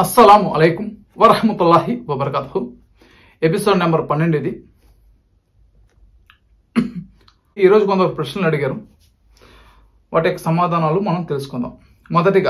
అస్సలాము అలైకుం వరహమతుల్లాహి వబర్కాతు episode number పన్నెండు ఇది ఈరోజు కొందరు ప్రశ్నలు అడిగారు వాటి యొక్క సమాధానాలు మనం తెలుసుకుందాం మొదటిగా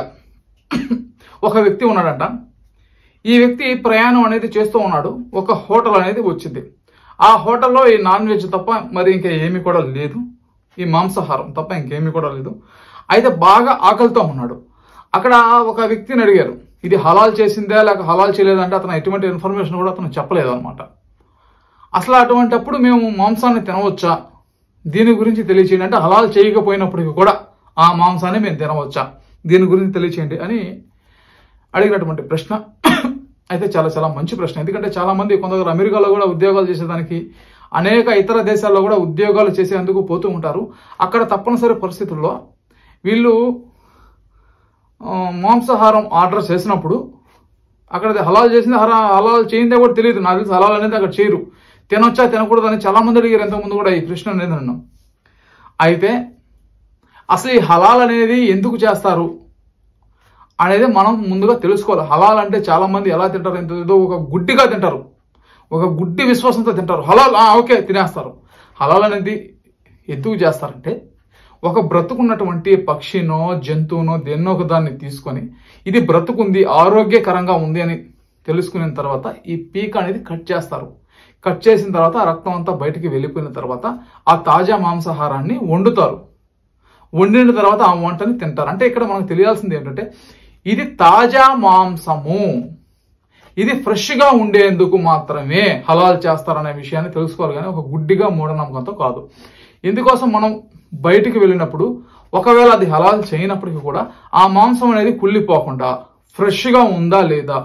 ఒక వ్యక్తి ఉన్నాడంట ఈ వ్యక్తి ప్రయాణం అనేది చేస్తూ ఉన్నాడు ఒక హోటల్ అనేది వచ్చింది ఆ హోటల్లో ఈ నాన్ వెజ్ తప్ప మరి ఇంకా ఏమీ కూడా లేదు ఈ మాంసాహారం తప్ప ఇంకేమీ కూడా లేదు అయితే బాగా ఆకలితో ఉన్నాడు అక్కడ ఒక వ్యక్తిని అడిగారు ఇది హలాల్ చేసిందా లేక హలాల్ చేయలేదంటే అతను ఎటువంటి ఇన్ఫర్మేషన్ కూడా అతను చెప్పలేదు అనమాట అసలు అటువంటప్పుడు మేము మాంసాన్ని తినవచ్చా దీని గురించి తెలియచేయండి అంటే హలాల్ చేయకపోయినప్పటికీ కూడా ఆ మాంసాన్ని మేము తినవచ్చా దీని గురించి తెలియచేయండి అని అడిగినటువంటి ప్రశ్న అయితే చాలా చాలా మంచి ప్రశ్న ఎందుకంటే చాలా మంది కొందరు అమెరికాలో కూడా ఉద్యోగాలు చేసేదానికి అనేక ఇతర దేశాల్లో కూడా ఉద్యోగాలు చేసేందుకు పోతూ ఉంటారు అక్కడ తప్పనిసరి పరిస్థితుల్లో వీళ్ళు ఆ, మాంసాహారం ఆర్డర్ చేసినప్పుడు అక్కడ అది హలాల్ చేసింది హరా హలాల్ చేయిందే కూడా తెలియదు నాకు తెలిసి హలాల్ అనేది అక్కడ చేయరు తినొచ్చా తినకూడదు అని చాలా మంది అడిగారు ఎంతమంది కూడా ఈ ప్రశ్న అనేది నన్ను అయితే అసలు ఈ హలాల్ అనేది ఎందుకు చేస్తారు అనేది మనం ముందుగా తెలుసుకోవాలి హలాల్ అంటే చాలా మంది ఎలా తింటారు ఎంత ఏదో ఒక గుడ్డిగా తింటారు ఒక గుడ్డి విశ్వాసంతో తింటారు హలాల్ ఆ, ఓకే తినేస్తారు హలాల్ అనేది ఎందుకు చేస్తారంటే ఒక బ్రతుకున్నటువంటి పక్షినో జంతువునో దేన్నో ఒక దాన్ని తీసుకొని ఇది బ్రతుకుంది ఆరోగ్యకరంగా ఉంది అని తెలుసుకున్న తర్వాత ఈ పీక అనేది కట్ చేస్తారు కట్ చేసిన తర్వాత ఆ రక్తం అంతా బయటికి వెళ్ళిపోయిన తర్వాత ఆ తాజా మాంసాహారాన్ని వండుతారు వండిన తర్వాత ఆ వంటని తింటారు అంటే ఇక్కడ మనకు తెలియాల్సింది ఏంటంటే ఇది తాజా మాంసము ఇది ఫ్రెష్గా ఉండేందుకు మాత్రమే హలాల్ చేస్తారనే విషయాన్ని తెలుసుకోవాలి కానీ ఒక గుడ్డిగా మూఢనమ్మకంతో కాదు ఇందుకోసం మనం బయటికి వెళ్ళినప్పుడు ఒకవేళ అది హలాల్ చేయనప్పటికీ కూడా ఆ మాంసం అనేది కుళ్ళిపోకుండా ఫ్రెష్గా ఉందా లేదా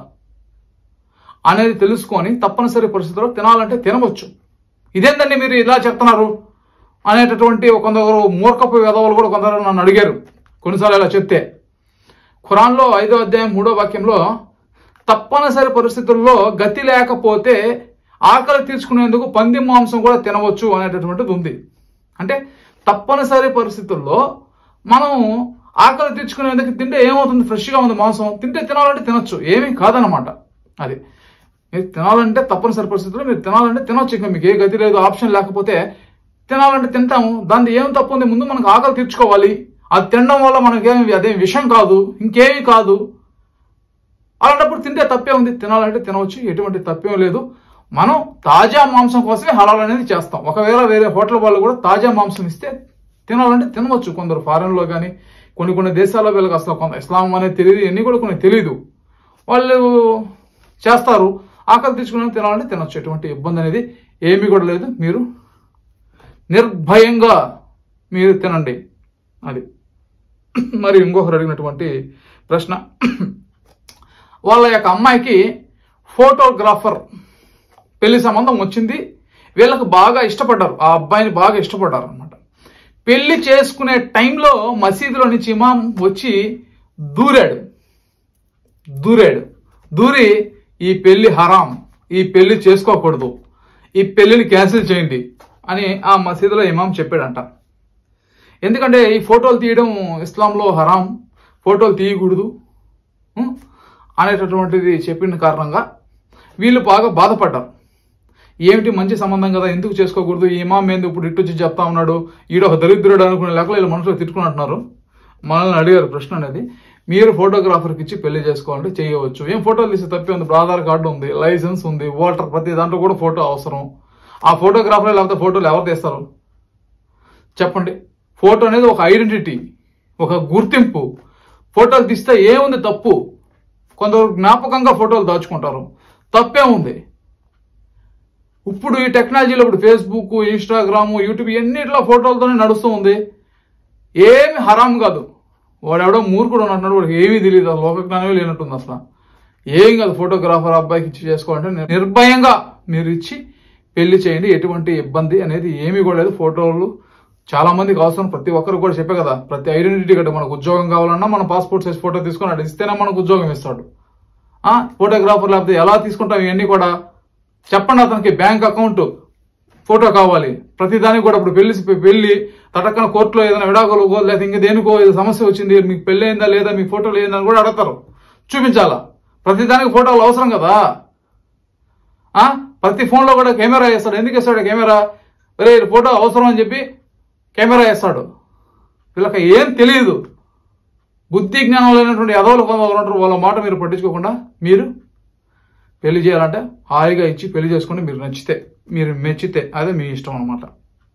అనేది తెలుసుకొని తప్పనిసరి పరిస్థితుల్లో తినాలంటే తినవచ్చు ఇదేంటండి మీరు ఇలా చెప్తున్నారు అనేటటువంటి కొందరు మూర్ఖపు విధవలు కూడా కొందరు నన్ను అడిగారు కొన్నిసార్లు ఇలా చెప్తే ఖురాన్లో ఐదో అధ్యాయం మూడో వాక్యంలో తప్పనిసరి పరిస్థితుల్లో గతి లేకపోతే ఆకలి తీర్చుకునేందుకు పంది మాంసం కూడా తినవచ్చు అనేటటువంటిది ఉంది అంటే తప్పనిసరి పరిస్థితుల్లో మనం ఆకలి తీర్చుకునేందుకు తింటే ఏమవుతుంది ఫ్రెష్గా ఉంది మాంసం తింటే తినాలంటే తినొచ్చు ఏమీ కాదనమాట అది మీరు తినాలంటే తప్పనిసరి పరిస్థితుల్లో మీరు తినాలంటే తినొచ్చు ఇంకా మీకు ఏ గతి లేదు ఆప్షన్ లేకపోతే తినాలంటే తింటాము దాన్ని ఏం తప్పు ఉంది ముందు మనకు ఆకలి తీర్చుకోవాలి అది తినడం వల్ల మనకేమి అదేం విషయం కాదు ఇంకేమీ కాదు అలాంటప్పుడు తింటే తప్పే ఉంది తినాలంటే తినవచ్చు ఎటువంటి తప్పేం లేదు మనం తాజా మాంసం కోసమే హలాల్ అనేది చేస్తాం ఒకవేళ వేరే హోటల్ వాళ్ళు కూడా తాజా మాంసం ఇస్తే తినాలంటే తినవచ్చు కొందరు ఫారెన్లో కానీ కొన్ని కొన్ని దేశాల్లో వీళ్ళకి అసలు కొంత ఇస్లాం అనేది తెలియదు ఇవన్నీ కూడా కొన్ని తెలియదు వాళ్ళు చేస్తారు ఆకలి తీసుకుని తినాలంటే తినొచ్చు ఎటువంటి ఇబ్బంది అనేది ఏమీ కూడా లేదు మీరు నిర్భయంగా మీరు తినండి అది మరి ఇంకొకరు అడిగినటువంటి ప్రశ్న వాళ్ళ యొక్క అమ్మాయికి ఫోటోగ్రాఫర్ పెళ్లి సంబంధం వచ్చింది వీళ్ళకు బాగా ఇష్టపడ్డారు ఆ అబ్బాయిని బాగా ఇష్టపడ్డారు అనమాట పెళ్లి చేసుకునే టైంలో మసీదులో నుంచి ఇమాం వచ్చి దూరాడు దూరాడు దూరి ఈ పెళ్లి హరాం ఈ పెళ్లి చేసుకోకూడదు ఈ పెళ్లిని క్యాన్సిల్ చేయండి అని ఆ మసీదులో ఇమాం చెప్పాడంట ఎందుకంటే ఈ ఫోటోలు తీయడం ఇస్లాంలో హరాం ఫోటోలు తీయకూడదు ఉం? అనేటటువంటిది చెప్పిన కారణంగా వీళ్ళు బాగా బాధపడ్డారు ఏమిటి మంచి సంబంధం కదా ఎందుకు చేసుకోకూడదు ఈ ఇమాం ఏంది ఇప్పుడు ఇటు వచ్చి చెప్తా ఉన్నాడు ఈడు ఒక దరిద్రుడు అనుకునే లెక్కలు వీళ్ళు మనుషులు తిట్టుకుంటున్నారు మనల్ని అడిగారు ప్రశ్న అనేది మీరు ఫోటోగ్రాఫర్కి ఇచ్చి పెళ్లి చేసుకోవాలంటే చేయవచ్చు ఏం ఫోటోలు తీస్తే తప్పే ఉంది ఇప్పుడు ఆధార్ కార్డు ఉంది లైసెన్స్ ఉంది ఓటర్ ప్రతి దాంట్లో కూడా ఫోటో అవసరం ఆ ఫోటోగ్రాఫర్ లేకపోతే ఫోటోలు ఎవరు తీస్తారు చెప్పండి ఫోటో అనేది ఒక ఐడెంటిటీ ఒక గుర్తింపు ఫోటోలు తీస్తే ఏముంది తప్పు కొందరు జ్ఞాపకంగా ఫోటోలు దాచుకుంటారు తప్పే ఉంది ఇప్పుడు ఈ టెక్నాలజీలో ఇప్పుడు ఫేస్బుక్ ఇన్స్టాగ్రామ్ యూట్యూబ్ ఎన్నిట్లో ఫోటోలతోనే నడుస్తూ ఉంది ఏమి హరాం కాదు వాడెవడో మూర్ఖుడు ఉన్నట్టున్నాడు వాడికి ఏమీ తెలియదు అసలు లోక జ్ఞానమే లేనట్టుంది అసలు ఏం కాదు ఫోటోగ్రాఫర్ అబ్బాయికి ఇచ్చి చేసుకోవాలంటే నిర్భయంగా మీరు ఇచ్చి పెళ్లి చేయండి ఎటువంటి ఇబ్బంది అనేది ఏమీ కూడా లేదు ఫోటోలు చాలా మందికి అవసరం ప్రతి ఒక్కరు కూడా చెప్పే కదా ప్రతి ఐడెంటిటీ గట్ట మనకు ఉద్యోగం కావాలన్నా మన పాస్పోర్ట్ సైజ్ ఫోటో తీసుకొని అటు ఇస్తేనే మనకు ఉద్యోగం ఇస్తాడు ఆ ఫోటోగ్రాఫర్ లేకపోతే ఎలా తీసుకుంటాం ఇవన్నీ కూడా చెప్పండి అతనికి బ్యాంక్ అకౌంట్ ఫోటో కావాలి ప్రతిదానికి కూడా ఇప్పుడు పెళ్లి పెళ్లి తటక్కన కోర్టులో ఏదైనా విడాకులు లేదా ఇంకా దేనికో ఏదో సమస్య వచ్చింది మీకు పెళ్లి అయిందా లేదా మీకు ఫోటోలు అయిందా అని కూడా అడగతారు చూపించాలా ప్రతి దానికి ఫోటోలు అవసరం కదా ఆ ప్రతి ఫోన్లో కూడా కెమెరా వేస్తాడు ఎందుకు వేస్తాడు కెమెరా ఒరే ఈ ఫోటో అవసరం అని చెప్పి కెమెరా వేస్తాడు వీళ్ళకి ఏం తెలియదు బుద్ధి జ్ఞానం లేనటువంటి ఎదవలు కొందరు ఉంటారు వాళ్ళ మాట మీరు పట్టించుకోకుండా మీరు పెళ్లి చేయాలంటే హాయిగా ఇచ్చి పెళ్లి చేసుకుని మీరు నచ్చితే మీరు మెచ్చితే అదే మీ ఇష్టం అనమాట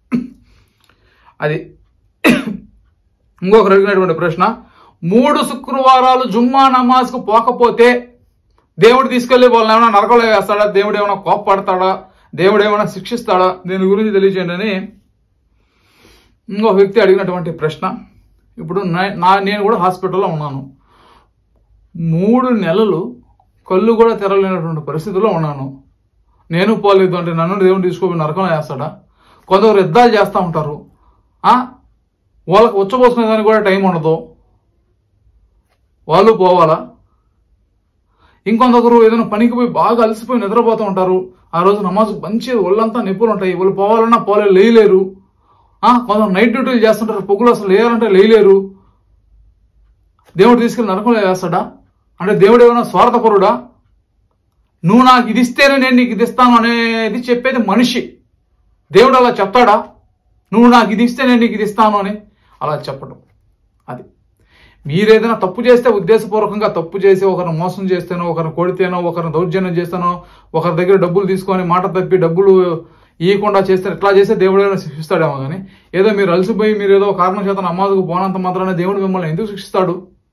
అది ఇంకొకరు అడిగినటువంటి ప్రశ్న మూడు శుక్రవారాలు జుమ్మా నమాజ్కు పోకపోతే దేవుడు తీసుకెళ్లి వాళ్ళని ఏమైనా నరకంలో వేస్తాడా దేవుడు ఏమైనా కోప్పడతాడా దేవుడు ఏమైనా శిక్షిస్తాడా దీని గురించి తెలియజేయండి అని ఇంకో వ్యక్తి అడిగినటువంటి ప్రశ్న ఇప్పుడు నా- నా నేను కూడా హాస్పిటల్లో ఉన్నాను మూడు నెలలు కళ్ళు కూడా తెరలేనటువంటి పరిస్థితుల్లో ఉన్నాను నేను పోలేదు అంటే నన్ను దేవుడు తీసుకొని నరకంలో వేస్తాడా కొందరు యుద్ధాలు చేస్తూ ఉంటారు ఆ? వాళ్ళకి ఉచ్చబోసుకునే దానికి కూడా టైం ఉండదు వాళ్ళు పోవాలా ఇంకొందరు ఏదైనా పనికి పోయి బాగా అలసిపోయి నిద్రపోతూ ఉంటారు ఆ రోజు నమాజ్ మంచి ఒళ్ళంతా నొప్పులు ఉంటాయి వాళ్ళు పోవాలన్నా పోలే లేయలేరు ఆ, కొందరు నైట్ డ్యూటీలు చేస్తుంటారు పొగులు అసలు లేయాలంటే లేయలేరు దేవుడు తీసుకెళ్ళి నరకంలో వేస్తాడా అంటే దేవుడు ఏమైనా స్వార్థపరుడా నువ్వు నాకు ఇది ఇస్తేనే నేను నీకు ఇది ఇస్తాను అనేది చెప్పేది మనిషి దేవుడు అలా చెప్తాడా నువ్వు నాకు ఇది ఇస్తే నేను నీకు ఇది ఇస్తాను అని అలా చెప్పడం అది మీరేదైనా తప్పు చేస్తే ఉద్దేశపూర్వకంగా తప్పు చేసి ఒకరిని మోసం చేస్తేనో ఒకరిని కొడితేనో ఒకరిని దౌర్జన్యం చేస్తానో ఒకరి దగ్గర డబ్బులు తీసుకొని మాట తప్పి డబ్బులు ఇవ్వకుండా చేస్తే ఇట్లా చేస్తే దేవుడు ఏమైనా శిక్షిస్తాడేమో కానీ ఏదో మీరు అలసిపోయి మీరు ఏదో కారణం చేత నమాజుకు పోనంత మాత్రాన దేవుడు మిమ్మల్ని ఎందుకు శిక్షిస్తాడు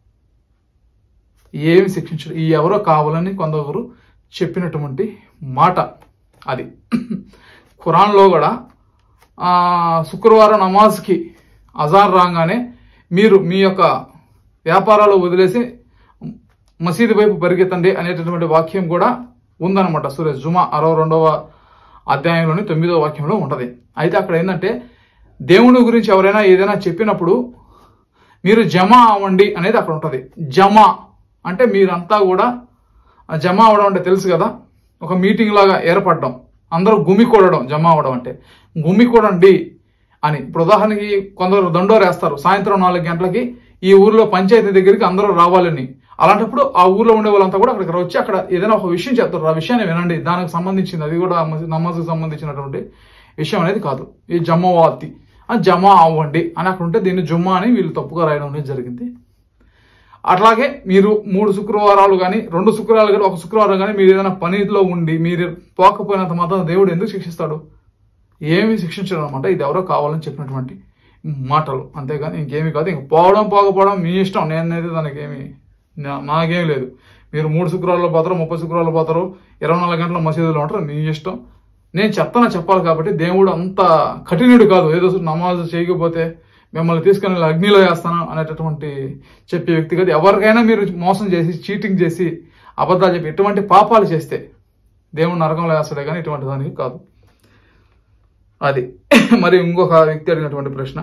ఏమి శిక్షించడు ఈ ఎవరో కావాలని కొందరు చెప్పినటువంటి మాట అది ఖురాన్లో కూడా ఆ, శుక్రవారం నమాజ్కి అజార్ రాగానే మీరు మీ యొక్క వ్యాపారాలు వదిలేసి మసీదు వైపు పరిగెత్తండి అనేటటువంటి వాక్యం కూడా ఉందన్నమాట సూర్య జుమా అరవై రెండవ అధ్యాయంలోని తొమ్మిదవ వాక్యంలో ఉంటది అయితే అక్కడ ఏంటంటే దేవుని గురించి ఎవరైనా ఏదైనా చెప్పినప్పుడు మీరు జమ అవ్వండి అనేది అక్కడ ఉంటుంది జమ అంటే మీరంతా కూడా ఆ జమ అవడం అంటే తెలుసు కదా ఒక మీటింగ్ లాగా ఏర్పడడం అందరూ గుమికూడడం జమ అవడం అంటే గుమికూడండి అని ఇప్పుడు ఉదాహరణకి కొందరు దండోరు వేస్తారు సాయంత్రం నాలుగు గంటలకి ఈ ఊర్లో పంచాయతీ దగ్గరికి అందరూ రావాలని అలాంటప్పుడు ఆ ఊర్లో ఉండే వాళ్ళంతా కూడా అక్కడికి వచ్చి అక్కడ ఏదైనా ఒక విషయం చెప్తారు ఆ విషయాన్ని వినండి దానికి సంబంధించింది అది కూడా నమాజ్కి సంబంధించినటువంటి విషయం అనేది కాదు ఈ జమ్మవాతి ఆ జమా అవ్వండి అని అక్కడ ఉంటే దీన్ని జుమ్మా అని వీళ్ళు తప్పుగా రాయడం అనేది జరిగింది అట్లాగే మీరు మూడు శుక్రవారాలు కానీ రెండు శుక్రవారాలు కానీ ఒక శుక్రవారం కానీ మీరు ఏదైనా పనిలో ఉండి మీరు పోకపోయినంత మాత్రం దేవుడు ఎందుకు శిక్షిస్తాడు ఏమి శిక్షించడం అనమాట ఇది ఎవరో కావాలని చెప్పినటువంటి మాటలు అంతేగాని ఇంకేమీ కాదు ఇంక పోవడం పోకపోవడం మీ ఇష్టం నేనైతే దానికి ఏమి నా- నాకేం లేదు మీరు మూడు శుక్రవారాలు పోతారు ముప్పై శుక్రవారాలు పోతారు ఇరవై నాలుగు గంటల మసీదులో ఉంటారు మీ ఇష్టం నేను చెప్తాను చెప్పాలి కాబట్టి దేవుడు అంత కఠినుడు కాదు ఏదో నమాజ్ చేయకపోతే మిమ్మల్ని తీసుకొని ఇలా అగ్నిలో వేస్తాను అనేటటువంటి చెప్పే వ్యక్తి కాదు ఎవరికైనా మీరు మోసం చేసి చీటింగ్ చేసి అబద్ధాలు చెప్పి ఎటువంటి పాపాలు చేస్తే దేవుడు నరకంలో వేస్తాడే కానీ ఇటువంటి దానికి కాదు అది మరి ఇంకొక వ్యక్తి అడిగినటువంటి ప్రశ్న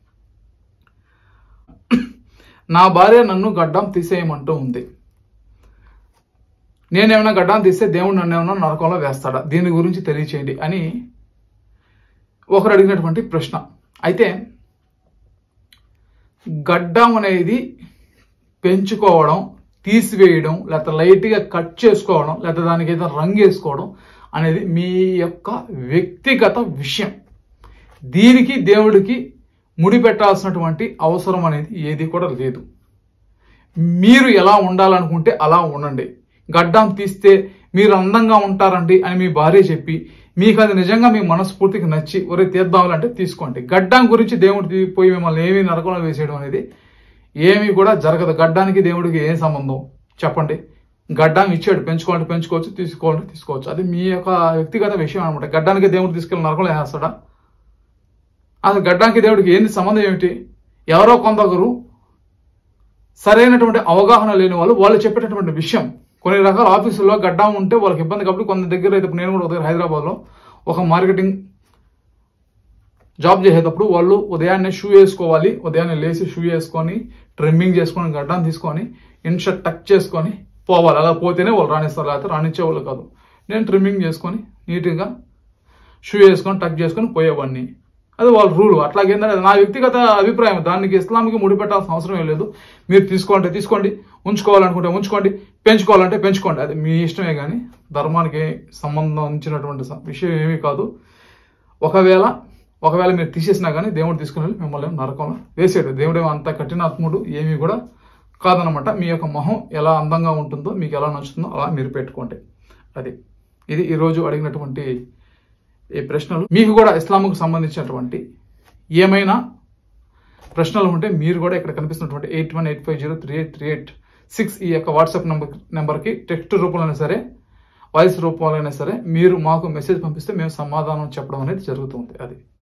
నా భార్య నన్ను గడ్డం తీసేయమంటూ ఉంది నేనేమైనా గడ్డం తీస్తే దేవుడు నన్ను ఏమైనా నరకంలో వేస్తాడా దీని గురించి తెలియచేయండి అని ఒకరు అడిగినటువంటి ప్రశ్న అయితే గడ్డం అనేది పెంచుకోవడం తీసివేయడం లేకపోతే లైట్గా కట్ చేసుకోవడం లేకపోతే దానికి ఏదైనా రంగు వేసుకోవడం అనేది మీ యొక్క వ్యక్తిగత విషయం దీనికి దేవుడికి ముడిపెట్టాల్సినటువంటి అవసరం అనేది ఏది కూడా లేదు మీరు ఎలా ఉండాలనుకుంటే అలా ఉండండి గడ్డం తీస్తే మీరు అందంగా ఉంటారండి అని మీ భార్య చెప్పి మీకు అది నిజంగా మీ మనస్ఫూర్తికి నచ్చి ఒరే తీద్దామంటే తీసుకోండి గడ్డం గురించి దేవుడు తీ- పోయి మిమ్మల్ని ఏమీ నరకంలో వేసేయడం అనేది ఏమీ కూడా జరగదు గడ్డానికి దేవుడికి ఏం సంబంధం చెప్పండి గడ్డం ఇచ్చాడు పెంచుకోవాలంటే పెంచుకోవచ్చు తీసుకోవాలంటే తీసుకోవచ్చు అది మీ యొక్క వ్యక్తిగత విషయం అనమాట గడ్డానికి దేవుడు తీసుకెళ్ళి నరకంలో వేస్తాడా అసలు గడ్డానికి దేవుడికి ఏంది సంబంధం ఏమిటి ఎవరో కొందరు సరైనటువంటి అవగాహన లేని వాళ్ళు వాళ్ళు చెప్పేటటువంటి విషయం కొన్ని రకాల ఆఫీసుల్లో గడ్డం ఉంటే వాళ్ళకి ఇబ్బంది కాబట్టి కొంత దగ్గర అయితే ఇప్పుడు నేను కూడా ఒక దగ్గర హైదరాబాద్లో ఒక మార్కెటింగ్ జాబ్ చేసేటప్పుడు వాళ్ళు ఉదయాన్నే షూ వేసుకోవాలి ఉదయాన్నే లేచి షూ వేసుకొని ట్రిమ్మింగ్ చేసుకొని గడ్డం తీసుకొని ఇన్షర్ట్ టక్ చేసుకొని పోవాలి అలా పోతేనే వాళ్ళు రాణిస్తారు లేకపోతే రాణించే వాళ్ళు కాదు నేను ట్రిమ్మింగ్ చేసుకొని నీట్గా షూ వేసుకొని టక్ చేసుకొని పోయేవాడిని అది వాళ్ళ రూల్ అట్లాగేందంటే అది నా వ్యక్తిగత అభిప్రాయం దానికి ఇస్లాంకి ముడిపెట్టాల్సిన అవసరం ఏం లేదు మీరు తీసుకోవాలంటే తీసుకోండి ఉంచుకోవాలనుకుంటే ఉంచుకోండి పెంచుకోవాలంటే పెంచుకోండి అది మీ ఇష్టమే కానీ ధర్మానికి సంబంధించినటువంటి స- విషయం ఏమీ కాదు ఒకవేళ ఒకవేళ మీరు తీసేసినా కానీ దేవుడు తీసుకుని వెళ్ళి మిమ్మల్ని నరకంలో వేసాడు దేవుడు ఏమో అంత కఠినాత్ముడు ఏమీ కూడా కాదనమాట మీ యొక్క మొహం ఎలా అందంగా ఉంటుందో మీకు ఎలా నచ్చుతుందో అలా మీరు పెట్టుకోండి అది ఇది ఈరోజు అడిగినటువంటి ఈ ప్రశ్నలు మీకు కూడా ఇస్లాంకు సంబంధించినటువంటి ఏమైనా ప్రశ్నలు ఉంటే మీరు కూడా ఇక్కడ కనిపిస్తున్నటువంటి eight one eight five zero three eight three eight six ఈ యొక్క వాట్సాప్ నెంబర్ నెంబర్కి టెక్స్ట్ రూపంలో అయినా సరే వాయిస్ రూపంలో అయినా సరే మీరు మాకు మెసేజ్ పంపిస్తే మేము సమాధానం చెప్పడం అనేది జరుగుతుంది అది